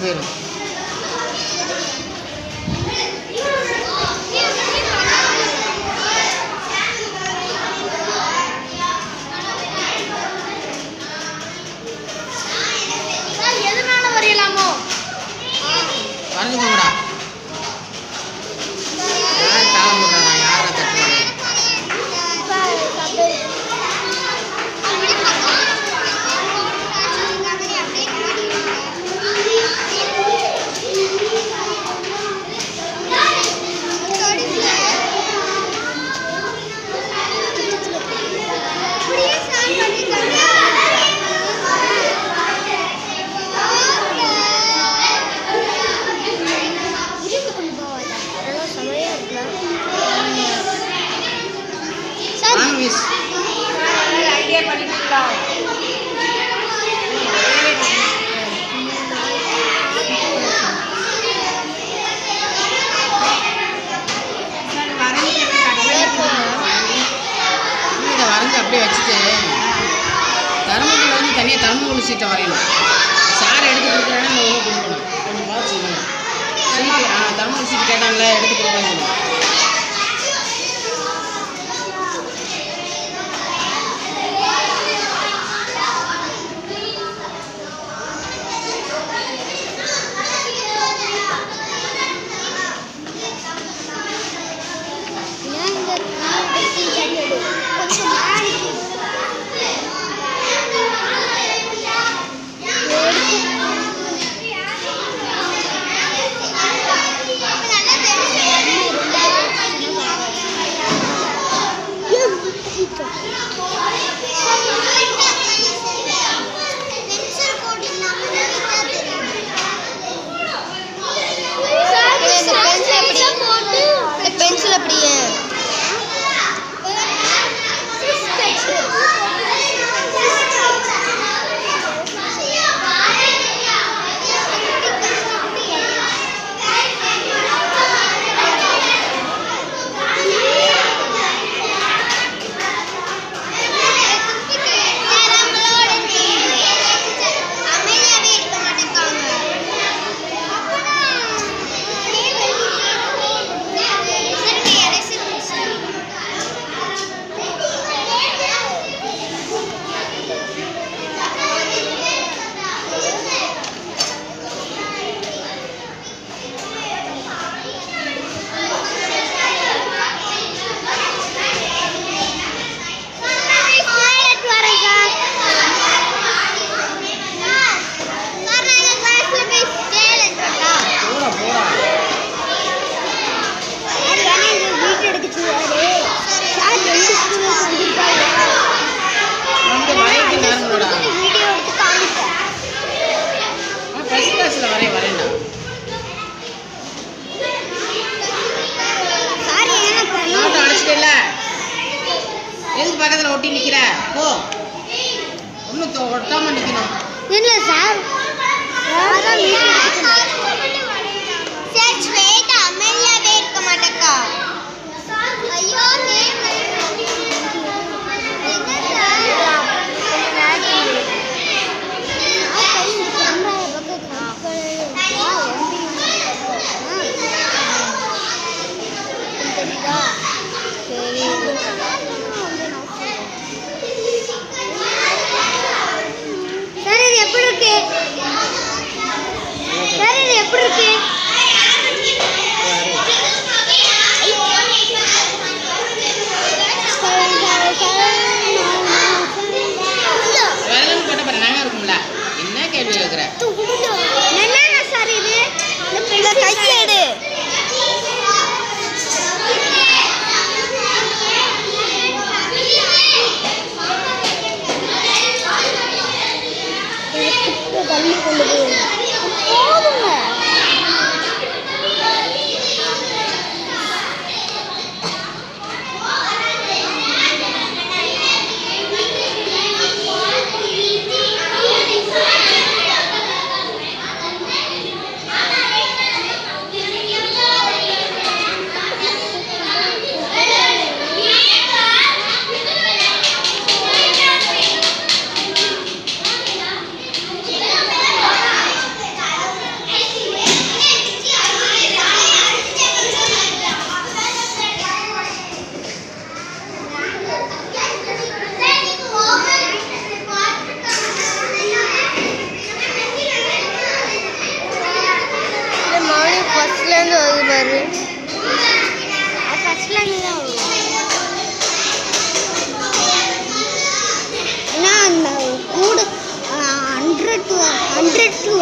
போயிடும் சார் எதுனால வரையலாமோ வரைஞ்சு போங்கடா யார் தாளம் போடுறா யாரா தட்டுறாங்க செமையா இருக்கலாம் வாங்க மிஸ் ஐடியா பண்ணிக்கலாம் சார் வரைஞ்சி கட் பண்ணி இதை வரைஞ்சி அப்படியே வச்சுட்டு தருமபுரி வந்து தனியாக தருமபுரி சீட்டை வரையணும் சார் எடுத்து கொடுக்குறேன்னா இந்த ஒன்று கொடுக்கணும் கொஞ்சம் பார்த்து சொல்லுங்கள் சீட்டு ஆ தருமபுரி சீட்டு கேட்டாங்களே எடுத்து கொடுக்கணும் சொல்லுங்கள் கொஞ்சம் மாறிக்கு பென்சில் அப்படியே அமைதியாவே இருக்க மாட்டேங்காங்க போடா போடா வந்து வரையக்கு நேரங்களோடா வீடியோ எடுத்து காமிப்பேன் ஃபஸ்ட் கிளாஸில் வரைய வரேன்டா சாரி ஏன்னா நோட்டை அடிச்சிட்டல எதுக்கு பக்கத்தில் ஒட்டி நிற்கிற போ ஒன்றும் ஒட்டாமல் நிற்கணும் இல்ல சார் அதான் வீடியோ சார் ஸ்வேதா அமைதியாவே இருக்க மாட்டேக்கா ஐயோ சார் இது எப்படி இருக்கு சார்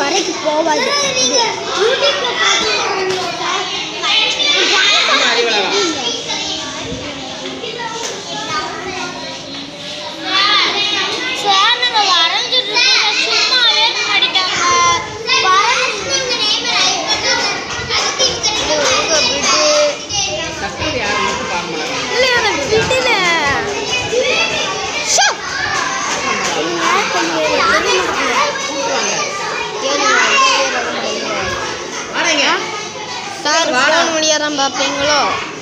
வரைக்கும் போவாது ஆமா, அறிவழகா சார் நாங்க வரைஞ்சிட்டு இருக்கோம் சும்மாவே மாட்டிட்டாங்க கஸ்தூரி யாரும் மட்டும் பார்க்க மாட்டாங்க கூப்பிடுவாங்க வாடகைங்க சார் ஃபோன் வழியாக தான் பார்ப்பீங்களோ